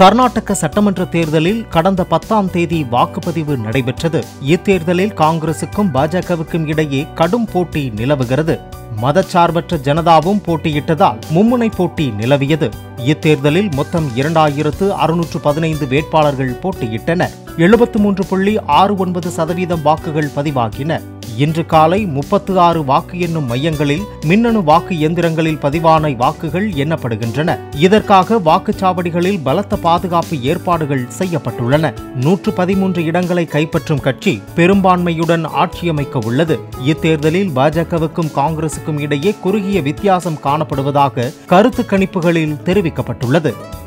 கர்நாடக சட்டமன்ற தேர்தலில் கடந்த பத்தாம் தேதி வாக்குப்பதிவு நடைபெற்றது இத்தேர்தலில் காங்கிரசுக்கும் பாஜகவுக்கும் இடையே கடும் போட்டி நிலவுகிறது மதச்சார்பற்ற ஜனதாவும் போட்டியிட்டதால் மும்முனை போட்டி நிலவியது இத்தேர்தலில் மொத்தம் இரண்டாயிரத்து அறுநூற்று பதினைந்து வேட்பாளர்கள் போட்டியிட்டனர் எழுபத்து மூன்று புள்ளி ஆறு ஒன்பது சதவீதம் வாக்குகள் பதிவாகின இன்று காலை முப்பத்து ஆறு வாக்கு எண்ணும் மையங்களில் மின்னணு வாக்கு எந்திரங்களில் பதிவான வாக்குகள் எண்ணப்படுகின்றன இதற்காக வாக்குச்சாவடிகளில் பலத்த பாதுகாப்பு ஏற்பாடுகள் செய்யப்பட்டுள்ளன நூற்று பதிமூன்று இடங்களை கைப்பற்றும் கட்சி பெரும்பான்மையுடன் ஆட்சியமைக்க உள்ளது இத்தேர்தலில் பாஜகவுக்கும் காங்கிரசுக்கும் இடையே குறுகிய வித்தியாசம் காணப்படுவதாக கருத்து கணிப்புகளில் தெரிவிக்கப்பட்டுள்ளது